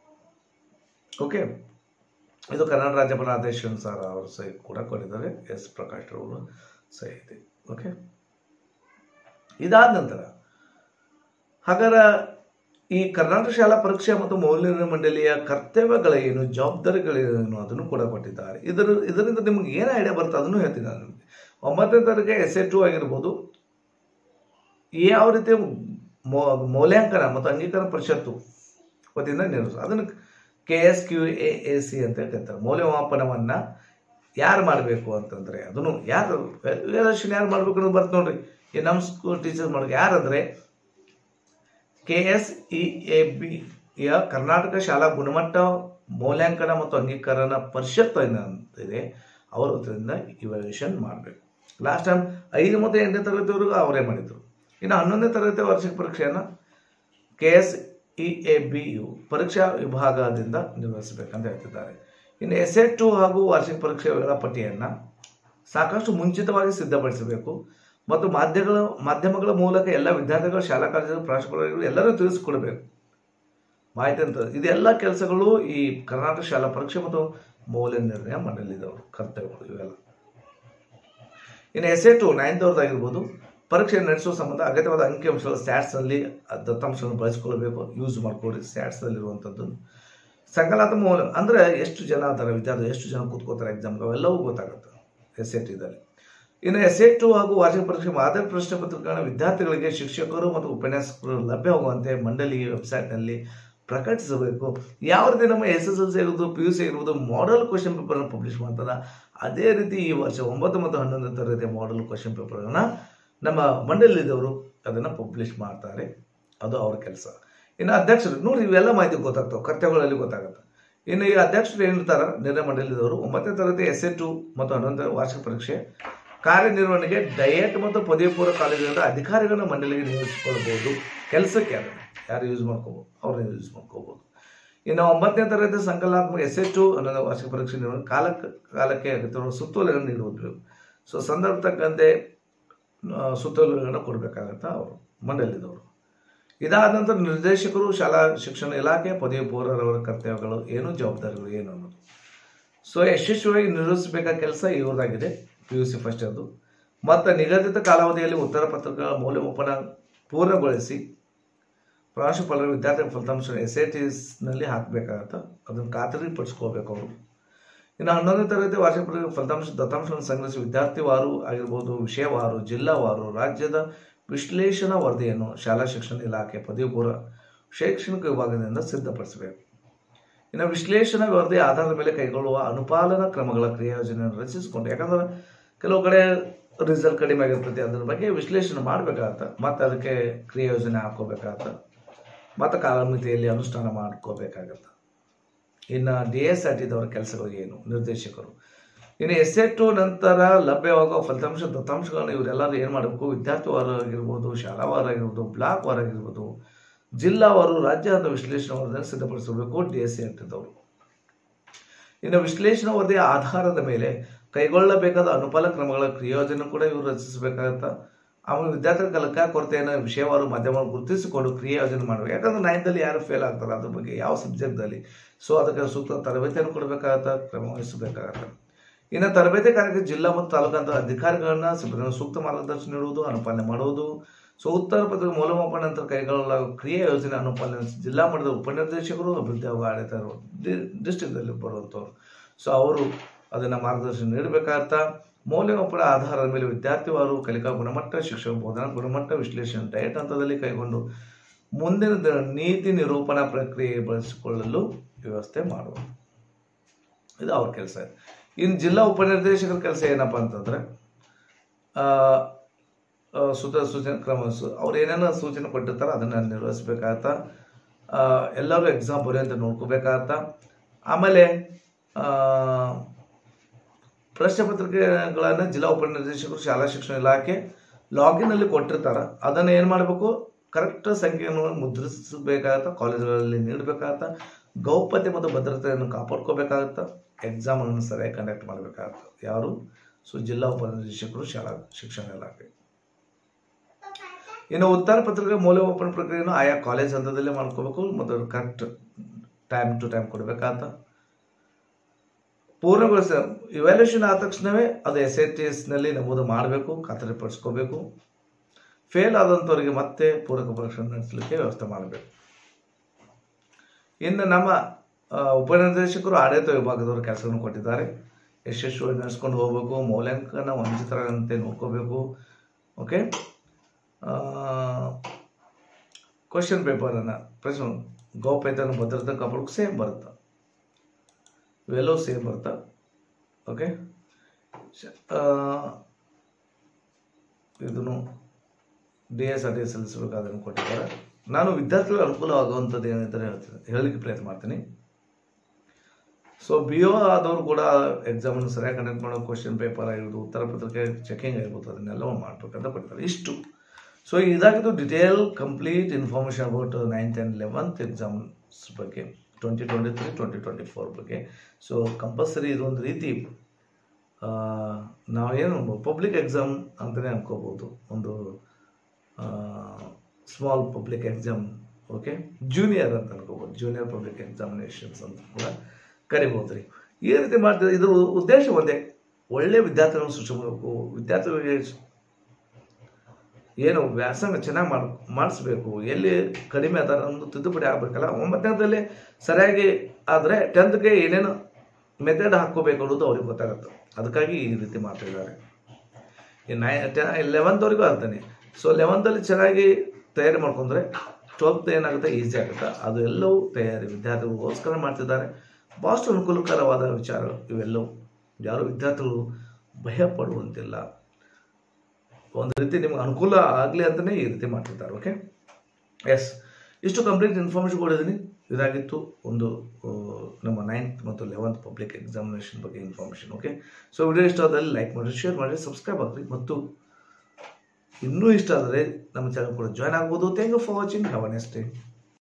ಓಕೆ ಇದು ಕನ್ನಡ ರಾಜ್ಯಪಾಲ ಆದೇಶ ಅನುಸಾರ ಅವರು ಸಹಿ ಕೂಡ ಕೊಟ್ಟಿದ್ದಾರೆ ಎಸ್ ಪ್ರಕಾಶ್ ಅವರು ಸಹಿ ಇದೆ ಓಕೆ ಇದಾದ ನಂತರ ಹಾಗಾದ್ರೆ ಈ ಕರ್ನಾಟಕ ಶಾಲಾ ಪರೀಕ್ಷೆ ಮತ್ತು ಮೌಲ್ಯ ಮಂಡಳಿಯ ಕರ್ತವ್ಯಗಳೇನು ಜವಾಬ್ದಾರಿಗಳೇನು ಅದನ್ನು ಕೂಡ ಕೊಟ್ಟಿದ್ದಾರೆ ಇದರ ಇದರಿಂದ ನಿಮ್ಗೆ ಏನು ಐಡಿಯಾ ಬರುತ್ತೆ ಅದನ್ನು ಹೇಳ್ತೀನಿ ನಾನು ನಿಮಗೆ ಒಂಬತ್ತನೇ ತರಗತಿ ಎಸ್ ಎ ಟು ಆಗಿರ್ಬೋದು ಯಾವ ರೀತಿ ಮೌ- ಮೌಲ್ಯಾಂಕನ ಮತ್ತು ಅಂಗೀಕರಣ ಪರಿಷತ್ತು ವತಿಯಿಂದ ನಿರ್ವಹಿಸ ಅದನ್ನು K S Q A A C ಅಂತ ಹೇಳ್ತಾರೆ ಮೌಲ್ಯಮಾಪನವನ್ನ ಯಾರು ಮಾಡಬೇಕು ಅಂತಂದ್ರೆ ಅದನ್ನು ಯಾರು ವ್ಯಾಲ್ಯೂಯೇಷನ್ ಯಾರು ಮಾಡಬೇಕು ಅನ್ನೋದು ಬರ್ತ ನೋಡ್ರಿ ಈ ನಮ್ಮ ಸ್ಕೂಲ್ ಟೀಚರ್ಸ್ ಮಾಡೋದು ಯಾರಂದ್ರೆ K S E A B ಯ ಕರ್ನಾಟಕ ಶಾಲಾ ಗುಣಮಟ್ಟ ಮೌಲ್ಯಾಂಕನ ಮತ್ತು ಅಂಗೀಕರಣ ಪರಿಷತ್ ಇದೆ ಅವರು ಅದರಿಂದ ಇವ್ಯಾಲ್ಯೂಯೇಷನ್ ಮಾಡಬೇಕು ಲಾಸ್ಟ್ ಟೈಮ್ ಐದು ಮತ್ತು ಎಂಟನೇ ತರಗತಿವರೆಗೂ ಅವರೇ ಮಾಡಿದ್ರು ಇನ್ನು ಹನ್ನೊಂದನೇ ತರಗತಿ ವಾರ್ಷಿಕ ಪರೀಕ್ಷೆಯನ್ನು K S E A B ಯು ಪರೀಕ್ಷಾ ವಿಭಾಗದಿಂದ ನಿರ್ವಹಿಸಬೇಕಂತ ಹೇಳ್ತಿದ್ದಾರೆ ಇನ್ನು ಎಸ್ ಎ ಟು ಹಾಗೂ ವಾರ್ಷಿಕ ಪರೀಕ್ಷೆ ವೇಳಾಪಟ್ಟಿಯನ್ನು ಸಾಕಷ್ಟು ಮುಂಚಿತವಾಗಿ ಸಿದ್ಧಪಡಿಸಬೇಕು ಮತ್ತು ಮಾಧ್ಯಮಗಳ ಮಾಧ್ಯಮಗಳ ಮೂಲಕ ಎಲ್ಲ ವಿದ್ಯಾರ್ಥಿಗಳು ಶಾಲಾ ಕಾಲೇಜು ಪ್ರಾಂಶುಪಾಲರು ಎಲ್ಲರೂ ತಿಳಿಸಿಕೊಡಬೇಕು ಮಾಹಿತಿ ಅಂತ ಇದೆಲ್ಲ ಕೆಲಸಗಳು ಈ ಕರ್ನಾಟಕ ಶಾಲಾ ಪರೀಕ್ಷೆ ಮತ್ತು ಮೌಲ್ಯ ನಿರ್ಣಯ ಮಂಡಳಿದವರು ಕರ್ತವ್ಯಗಳು ಇವೆಲ್ಲ ಇನ್ನು ಎಸ್ ಎ ಟು ನೈನ್ತ್ ಅವ್ರದ್ದಾಗಿರ್ಬೋದು ಪರೀಕ್ಷೆ ನಡೆಸುವ ಸಂಬಂಧ ಅಗತ್ಯವಾದ ಅಂಕಿಅಂಶಗಳು ಸ್ಟ್ಯಾಟ್ಸ್ನಲ್ಲಿ ದತ್ತಾಂಶಗಳನ್ನು ಬಳಸಿಕೊಳ್ಳಬೇಕು ಯೂಸ್ ಮಾಡ್ಕೊಳ್ಳಿ ಸ್ಟ್ಯಾಟ್ಸ್ನಲ್ಲಿರುವಂಥದ್ದು ಸಂಕಲಾತ್ಮಕ ಮೌಲ್ಯ ಅಂದರೆ ಎಷ್ಟು ಜನ ಅದಾರೆ ವಿದ್ಯಾರ್ಥಿ ಎಷ್ಟು ಜನ ಕೂತ್ಕೋತಾರೆ ಎಕ್ಸಾಮ್ಗೆ ಅವೆಲ್ಲವೂ ಗೊತ್ತಾಗುತ್ತೆ ಎಸ್ ಎ ಟಿದಲ್ಲಿ ಇನ್ನು ಎಸ್ ಎ ಟು ಹಾಗೂ ವಾರ್ಷಿಕ ಪರೀಕ್ಷೆ ಮಾದರಿ ಪ್ರಶ್ನೆ ಪತ್ರಿಕೆಗಳನ್ನು ವಿದ್ಯಾರ್ಥಿಗಳಿಗೆ ಶಿಕ್ಷಕರು ಮತ್ತು ಉಪನ್ಯಾಸಕರು ಲಭ್ಯವಾಗುವಂತೆ ಮಂಡಳಿ ವೆಬ್ಸೈಟ್ನಲ್ಲಿ ಪ್ರಕಟಿಸಬೇಕು ಯಾವ ರೀತಿ ನಮ್ಮ ಎಸ್ ಎಸ್ ಎಲ್ ಸಿ ಆಗಿರ್ಬೋದು ಪಿ ಯು ಸಿ ಆಗಿರ್ಬೋದು ಮಾಡೆಲ್ ಕ್ವಶನ್ ಪೇಪರ್ನ ಪಬ್ಲಿಷ್ ಮಾಡ್ತಾರೆ ಅದೇ ರೀತಿ ಈ ವರ್ಷ ಒಂಬತ್ತು ಮತ್ತು ಹನ್ನೊಂದನೇ ತರಗತಿಯ ಮಾಡೆಲ್ ಕ್ವಶನ್ ಪೇಪರ್ಗಳನ್ನ ನಮ್ಮ ಮಂಡಳಿದವರು ಅದನ್ನು ಪಬ್ಲಿಷ್ ಮಾಡ್ತಾರೆ ಅದು ಅವ್ರ ಕೆಲಸ ಇನ್ನು ಅಧ್ಯಕ್ಷರು ನೋಡಿ ಇವೆಲ್ಲ ಮಾಹಿತಿ ಗೊತ್ತಾಗ್ತವೆ ಕರ್ತವ್ಯಗಳಲ್ಲಿ ಗೊತ್ತಾಗುತ್ತೆ ಇನ್ನು ಈ ಅಧ್ಯಕ್ಷರು ಏನಿರ್ತಾರ ನಿರ್ಣಯ ಮಂಡಳಿದವರು ಒಂಬತ್ತನೇ ತರಗತಿ ಎಸ್ ಎ ಟು ಮತ್ತು ಹನ್ನೊಂದನೇ ವಾರ್ಷಿಕ ಪರೀಕ್ಷೆ ಕಾರ್ಯನಿರ್ವಹಣೆಗೆ ಡಯಟ್ ಮತ್ತು ಪದವಿ ಪೂರ್ವ ಕಾಲೇಜುಗಳ ಅಧಿಕಾರಿಗಳನ್ನ ಮಂಡಳಿಗೆ ನಿಯೋಜಿಸಿಕೊಳ್ಳಬಹುದು ಕೆಲಸಕ್ಕೆ ಅದನ್ನು ಯಾರು ಯೂಸ್ ಮಾಡ್ಕೋಬೋದು ಅವ್ರನ್ನ ಯೂಸ್ ಮಾಡ್ಕೋಬೋದು ಇನ್ನು ಒಂಬತ್ತನೇ ತರಗತಿ ಸಂಕಲನಾತ್ಮಕ ಎಸ್ ಎಚ್ ಟು ಅನ್ನೋದು ವಾರ್ಷಿಕ ಪರೀಕ್ಷೆ ನಿರ್ವಹಣೆ ಕಾಲಕ್ಕೆ ಕಾಲಕ್ಕೆ ಅಗತ್ಯವಿರುವ ಸುತ್ತೋಲೆಗಳನ್ನು ನೀಡುವುದು ಸೊ ಸಂದರ್ಭ ತಕ್ಕಂತೆ ಆ, ಸುತ್ತೋಲೆಗಳನ್ನು ಕೊಡಬೇಕಾಗತ್ತೆ ಅವರು ಮಂಡಳಿದವರು ಇದಾದ ನಂತರ ನಿರ್ದೇಶಕರು ಶಾಲಾ ಶಿಕ್ಷಣ ಇಲಾಖೆ ಪದವಿ ಪೂರ್ವರವರ ಕರ್ತವ್ಯಗಳು ಏನು ಜವಾಬ್ದಾರಿಗಳು ಏನು ಅನ್ನೋದು ಸೊ ಯಶಸ್ವಿಯಾಗಿ ನಿರ್ವಹಿಸಬೇಕಾದ ಕೆಲಸ ಇವ್ರದಾಗಿದೆ ಪಿ ಯು ಸಿ ಫಸ್ಟ್ ಅದು ಮತ್ತು ನಿಗದಿತ ಕಾಲಾವಧಿಯಲ್ಲಿ ಉತ್ತರ ಪತ್ರಿಕೆಗಳ ಮೌಲ್ಯಮಾಪನ ಪೂರ್ಣಗೊಳಿಸಿ ಪ್ರಾಂಶುಪಾಲರು ವಿದ್ಯಾರ್ಥಿ ಫಲಿತಾಂಶ ಎಸ್ ಐ ಟಿಸ್ನಲ್ಲಿ ಹಾಕಬೇಕಾಗತ್ತೆ ಅದನ್ನು ಖಾತರಿಪಡಿಸ್ಕೋಬೇಕು ಅವರು ಇನ್ನು ಹನ್ನೊಂದನೇ ತರಗತಿ ವಾರ್ಷಿಕ ಪರೀಕ್ಷೆ ಫಲಿತಾಂಶ ದತ್ತಾಂಶವನ್ನು ಸಂಗ್ರಹಿಸಿ ವಿದ್ಯಾರ್ಥಿವಾರು ಆಗಿರ್ಬೋದು ವಿಷಯವಾರು ಜಿಲ್ಲಾವಾರು ರಾಜ್ಯದ ವಿಶ್ಲೇಷಣಾ ವರದಿಯನ್ನು ಶಾಲಾ ಶಿಕ್ಷಣ ಇಲಾಖೆ ಪದವಿ ಪೂರ್ವ ಶೈಕ್ಷಣಿಕ ವಿಭಾಗದಿಂದ ಸಿದ್ಧಪಡಿಸಬೇಕು ಇನ್ನು ವಿಶ್ಲೇಷಣಾ ವರದಿ ಆಧಾರದ ಮೇಲೆ ಕೈಗೊಳ್ಳುವ ಅನುಪಾಲನಾ ಕ್ರಮಗಳ ಕ್ರಿಯಾಯೋಜನೆಯನ್ನು ರಚಿಸಿಕೊಂಡು ಯಾಕಂದ್ರೆ ಕೆಲವು ಕಡೆ ರಿಸಲ್ಟ್ ಕಡಿಮೆ ಆಗಿರ್ತೈತಿ ಅದ್ರ ಬಗ್ಗೆ ವಿಶ್ಲೇಷಣೆ ಮಾಡಬೇಕಾಗತ್ತೆ ಮತ್ತು ಅದಕ್ಕೆ ಕ್ರಿಯಾಯೋಜನೆ ಹಾಕೋಬೇಕಾಗತ್ತೆ ಮತ್ತು ಕಾಲಮಿತಿಯಲ್ಲಿ ಅನುಷ್ಠಾನ ಮಾಡ್ಕೋಬೇಕಾಗತ್ತೆ ಇನ್ನು ಡಿ ಎಸ್ ಆರ್ ಟಿದವರ ಕೆಲಸಗಳು ಏನು ನಿರ್ದೇಶಕರು ಇನ್ನು ಎಸ್ ಎ ಟು ನಂತರ ಲಭ್ಯವಾಗುವ ಫಲಿತಾಂಶ ದತ್ತಾಂಶಗಳನ್ನು ಇವರೆಲ್ಲರೂ ಏನು ಮಾಡಬೇಕು ವಿದ್ಯಾರ್ಥಿವಾರ ಆಗಿರ್ಬೋದು ಶಾಲಾವಾರ ಆಗಿರ್ಬೋದು ಬ್ಲಾಕ್ ವಾರ ಆಗಿರ್ಬೋದು ಜಿಲ್ಲಾವಾರು ರಾಜ್ಯ ಹಂತ ವಿಶ್ಲೇಷಣಾ ವರದಿಯನ್ನು ಸಿದ್ಧಪಡಿಸಬೇಕು ಡಿ ಎಸ್ ಸಿ ಆರ್ಟಿದವರು ಇನ್ನು ವಿಶ್ಲೇಷಣಾ ವರದಿಯ ಆಧಾರದ ಮೇಲೆ ಕೈಗೊಳ್ಳಬೇಕಾದ ಅನುಪಾಲ ಕ್ರಮಗಳ ಕ್ರಿಯೋಜನೆ ಕೂಡ ಇವರು ರಚಿಸಬೇಕಾಗತ್ತ ಆಮೇಲೆ ವಿದ್ಯಾರ್ಥಿಗಳ ಕಲಿಕಾ ಕೊರತೆಯನ್ನು ವಿಷಯವಾರು ಮಾಧ್ಯಮ ಗುರುತಿಸಿಕೊಂಡು ಕ್ರಿಯೆ ಯೋಜನೆ ಮಾಡಬೇಕು ಯಾಕಂದ್ರೆ ನೈನ್ತಲ್ಲಿ ಯಾರು ಫೇಲ್ ಆಗ್ತಾರೆ ಅದ್ರ ಬಗ್ಗೆ ಯಾವ ಸಬ್ಜೆಕ್ಟ್ದಲ್ಲಿ ಸೊ ಅದಕ್ಕೆ ಸೂಕ್ತ ತರಬೇತಿಯನ್ನು ಕೊಡಬೇಕಾಗತ್ತ ಕ್ರಮ ವಹಿಸಬೇಕಾಗತ್ತೆ ಇನ್ನು ತರಬೇತಿ ಕಾರ್ಯಕ್ಕೆ ಜಿಲ್ಲಾ ಮತ್ತು ತಾಲೂಕು ಅಧಿಕಾರಿಗಳನ್ನ ಸಿಬ್ಬಂದಿ ಸೂಕ್ತ ಮಾರ್ಗದರ್ಶನ ನೀಡುವುದು ಅನುಪಾಲನೆ ಮಾಡುವುದು ಸೊ ಉತ್ತರ ಪತ್ರಿಕೆ ಮೌಲ್ಯಮಾಪನ ನಂತರ ಕೈಗೊಳ್ಳಲಾಗುವ ಕ್ರಿಯೆ ಯೋಜನೆ ಅನುಪಾಲನೆ ಜಿಲ್ಲಾ ಮಟ್ಟದ ಉಪನಿರ್ದೇಶಕರು ಅಭಿವೃದ್ಧಿ ಹಾಗೂ ಆಡಳಿತರು ಡಿಸ್ಟ್ರಿಕ್ಟಲ್ಲಿ ಬರುವಂಥವ್ರು ಸೊ ಅವರು ಅದನ್ನು ಮಾರ್ಗದರ್ಶನ ನೀಡಬೇಕಾಗತ್ತ ಮೌಲ್ಯಮಾಪನ ಆಧಾರದ ಮೇಲೆ ವಿದ್ಯಾರ್ಥಿವಾರು ಕಲಿಕಾ ಗುಣಮಟ್ಟ ಶಿಕ್ಷಣ ಬೋಧನಾ ಗುಣಮಟ್ಟ ವಿಶ್ಲೇಷಣೆ ಡಯಟ್ ಹಂತದಲ್ಲಿ ಕೈಗೊಂಡು ಮುಂದಿನ ದಿನ ನೀತಿ ನಿರೂಪಣಾ ಪ್ರಕ್ರಿಯೆ ಬಳಸಿಕೊಳ್ಳಲು ವ್ಯವಸ್ಥೆ ಮಾಡುವುದು ಇದು ಅವ್ರ ಕೆಲಸ ಇನ್ನು ಜಿಲ್ಲಾ ಉಪನಿರ್ದೇಶಕರ ಕೆಲಸ ಏನಪ್ಪ ಅಂತಂದ್ರೆ ಆ, ಆ, ಸುತ ಸೂಚನೆ ಕ್ರಮ ಸು- ಅವ್ರು ಏನೇನೋ ಸೂಚನೆ ಕೊಟ್ಟಿರ್ತಾರೆ ಅದನ್ನು ನಿರ್ವಹಿಸ್ಬೇಕಾಗತ್ತ ಆ, ಎಲ್ಲರೂ ಎಕ್ಸಾಮ್ ಬರೆಯುವಂತ ನೋಡ್ಕೋಬೇಕಾಗತ್ತ ಆಮೇಲೆ ಆ, ಪ್ರಶ್ನೆ ಪತ್ರಿಕೆಗಳನ್ನು ಜಿಲ್ಲಾ ಉಪನಿರ್ದೇಶಕರು ಶಾಲಾ ಶಿಕ್ಷಣ ಇಲಾಖೆ ಲಾಗಿನ್ ಅಲ್ಲಿ ಕೊಟ್ಟಿರ್ತಾರ ಅದನ್ನ ಏನ್ ಮಾಡಬೇಕು ಕರೆಕ್ಟ್ ಸಂಖ್ಯೆಯನ್ನು ಮುದ್ರಿಸಬೇಕಾಗತ್ತ ಕಾಲೇಜುಗಳಲ್ಲಿ ನೀಡಬೇಕಾಗತ್ತ ಗೌಪ್ಯತೆ ಮತ್ತು ಭದ್ರತೆಯನ್ನು ಕಾಪಾಡ್ಕೋಬೇಕಾಗತ್ತ ಎಕ್ಸಾಮ್ ಅನ್ನು ಸರಿಯಾಗಿ ಕಂಡಕ್ಟ್ ಮಾಡಬೇಕಾಗತ್ತ ಯಾರು ಸೊ ಜಿಲ್ಲಾ ಉಪನಿರ್ದೇಶಕರು ಶಾಲಾ ಶಿಕ್ಷಣ ಇಲಾಖೆ ಇನ್ನು ಉತ್ತರ ಪತ್ರಿಕೆ ಮೌಲ್ಯಮಾಪನ ಪ್ರಕ್ರಿಯೆಯನ್ನು ಆಯಾ ಕಾಲೇಜ್ ಹಂತದಲ್ಲೇ ಮಾಡ್ಕೋಬೇಕು ಮತ್ತು ಕರೆಕ್ಟ್ ಟೈಮ್ ಟು ಟೈಮ್ ಕೊಡಬೇಕಾಗತ್ತ ಪೂರ್ಣಗೊಳಿಸ ಇವ್ಯಾಲ್ಯೂಷನ್ ಆದ ತಕ್ಷಣವೇ ಅದು ಎಸ್ ಐ ಟಿ ಎಸ್ನಲ್ಲಿ ನಮೂದು ಮಾಡಬೇಕು ಖಾತರಿಪಡಿಸ್ಕೋಬೇಕು ಫೇಲ್ ಆದಂಥವರಿಗೆ ಮತ್ತೆ ಪೂರಕ ಪರೀಕ್ಷೆ ನಡೆಸಲಿಕ್ಕೆ ವ್ಯವಸ್ಥೆ ಮಾಡಬೇಕು ಇನ್ನು ನಮ್ಮ ಆ, ಉಪನಿರ್ದೇಶಕರು ಆಡಳಿತ ವಿಭಾಗದವರು ಕೆಲಸವನ್ನು ಕೊಟ್ಟಿದ್ದಾರೆ ಯಶಸ್ವಿಯಾಗಿ ನಡೆಸ್ಕೊಂಡು ಹೋಗಬೇಕು ಮೌಲ್ಯಾಂಕನ ವಂಚಿತರಂತೆ ನೋಡ್ಕೋಬೇಕು ಓಕೆ ಕ್ವಶನ್ ಪೇಪರನ್ನು ಪ್ರಶ್ನೆ ಗೌಪ್ಯತೆಯನ್ನು ಭದ್ರತೆ ಕಾಪಾಡೋಕೆ ಸೇಮ್ ಬರುತ್ತೆ ಇವೆಲ್ಲವೂ ಸೇಮ್ ಬರುತ್ತೆ ಓಕೆ ಇದನ್ನು ಡಿ ಎಸ್ ಆರ್ ಟಿ ಸಲ್ಲಿಸಬೇಕಾದನ್ನು ಕೊಟ್ಟಿದ್ದಾರೆ ನಾನು ವಿದ್ಯಾರ್ಥಿಗಳ ಅನುಕೂಲ ಆಗುವಂಥದ್ದು ಏನಿದ್ರೆ ಹೇಳ್ತೀನಿ ಹೇಳಲಿಕ್ಕೆ ಪ್ರಯತ್ನ ಮಾಡ್ತೀನಿ ಸೊ ಬಿ ಒ ಆದವರು ಕೂಡ ಎಕ್ಸಾಮನ್ನು ಸರಿಯಾಗಿ ಕಂಡಕ್ಟ್ ಮಾಡೋ ಕ್ವಶನ್ ಪೇಪರ್ ಆಗಿರ್ಬೋದು ಉತ್ತರ ಪತ್ರಿಕೆ ಚೆಕಿಂಗ್ ಆಗಿರ್ಬೋದು ಅದನ್ನೆಲ್ಲ ಮಾಡ್ಬೇಕಂತ ಕೊಟ್ಟಿದ್ದಾರೆ ಇಷ್ಟು ಸೊ ಇದಾಗಿದ್ದು detail complete information about ninth and eleventh exams ಬಗ್ಗೆ twenty twenty three twenty twenty four ಬಗ್ಗೆ ಸೊ ಕಂಪಲ್ಸರಿ ಇದೊಂದು ರೀತಿ ಆ, ನಾವೇನು ಪಬ್ಲಿಕ್ ಎಕ್ಸಾಮ್ ಅಂತಲೇ ಅನ್ಕೋಬೋದು ಒಂದು small public exam okay junior ಅಂತ ಅನ್ಕೋಬೋದು ಜೂನಿಯರ್ ಪಬ್ಲಿಕ್ ಎಕ್ಸಾಮಿನೇಷನ್ಸ್ ಅಂತ ಕೂಡ ಕರಿಬೋದು ರೀ ಈ ರೀತಿ ಮಾಡ್ತಿದ್ರೆ ಇದ್ರ ಉದ್ದೇಶ ಒಂದೇ ಒಳ್ಳೆಯ ವಿದ್ಯಾರ್ಥಿಗಳನ್ನು ಸೃಷ್ಟಿ ಮಾಡಬೇಕು ವಿದ್ಯಾರ್ಥಿಗಳಿಗೆ ಏನು ವ್ಯಾಸಂಗ ಚೆನ್ನಾಗಿ ಮಾಡ್ ಮಾಡಿಸ್ಬೇಕು ಎಲ್ಲಿ ಕಡಿಮೆ ಅದಾರ ಅನ್ನೋದು ತಿದ್ದುಪಡಿ ಆಗಬೇಕಲ್ಲ ಒಂಬತ್ತನೇದಲ್ಲಿ ಸರಿಯಾಗಿ ಆದರೆ ಟೆಂತ್ಗೆ ಏನೇನು ಮೆಥಡ್ ಹಾಕ್ಕೋಬೇಕು ಅನ್ನೋದು ಅವ್ರಿಗೆ ಗೊತ್ತಾಗುತ್ತೆ ಅದಕ್ಕಾಗಿ ಈ ರೀತಿ ಮಾಡ್ತಿದ್ದಾರೆ ಈ ನೈ ಲೆವೆಂತ್ವರೆಗೂ ಅರ್ಥನೇ ಸೊ ಲೆವೆಂತಲ್ಲಿ ಚೆನ್ನಾಗಿ ತಯಾರಿ ಮಾಡ್ಕೊಂಡ್ರೆ ಟ್ವೆಲ್ತ್ ಏನಾಗುತ್ತೆ ಈಸಿ ಆಗುತ್ತೆ ಅದು ಎಲ್ಲವೂ ತಯಾರಿ ವಿದ್ಯಾರ್ಥಿಗಳಿಗೋಸ್ಕರ ಮಾಡ್ತಿದ್ದಾರೆ ಭಾಳಷ್ಟು ಅನುಕೂಲಕರವಾದ ವಿಚಾರ ಇವೆಲ್ಲವೂ ಯಾರು ವಿದ್ಯಾರ್ಥಿಗಳು ಭಯ ಪಡುವಂತಿಲ್ಲ ಒಂದು ರೀತಿ ನಿಮ್ಗೆ ಅನುಕೂಲ ಆಗಲಿ ಅಂತಲೇ ಈ ರೀತಿ ಮಾಡ್ತಿದ್ದಾರೆ ಓಕೆ ಎಸ್ ಇಷ್ಟು ಕಂಪ್ಲೀಟ್ ಇನ್ಫಾರ್ಮೇಷನ್ ಕೊಡಿದ್ದೀನಿ ಇದಾಗಿತ್ತು ಒಂದು ಆ, ನಮ್ಮ ನೈನ್ತ್ ಮತ್ತು ಲೆವೆಂತ್ ಪಬ್ಲಿಕ್ ಎಕ್ಸಾಮಿನೇಷನ್ ಬಗ್ಗೆ ಇನ್ಫಾರ್ಮೇಷನ್ ಓಕೆ ಸೊ ವಿಡಿಯೋ ಇಷ್ಟ ಆದಲ್ಲಿ ಲೈಕ್ ಮಾಡಿ ಶೇರ್ ಮಾಡಿ ಸಬ್ಸ್ಕ್ರೈಬ್ ಆಗಿರಿ ಮತ್ತು ಇನ್ನೂ ಇಷ್ಟ ಆದರೆ ನಮ್ಮ ಚಾನಲ್ ಕೂಡ ಜಾಯ್ನ್ ಆಗ್ಬೋದು thank you for watching have a next day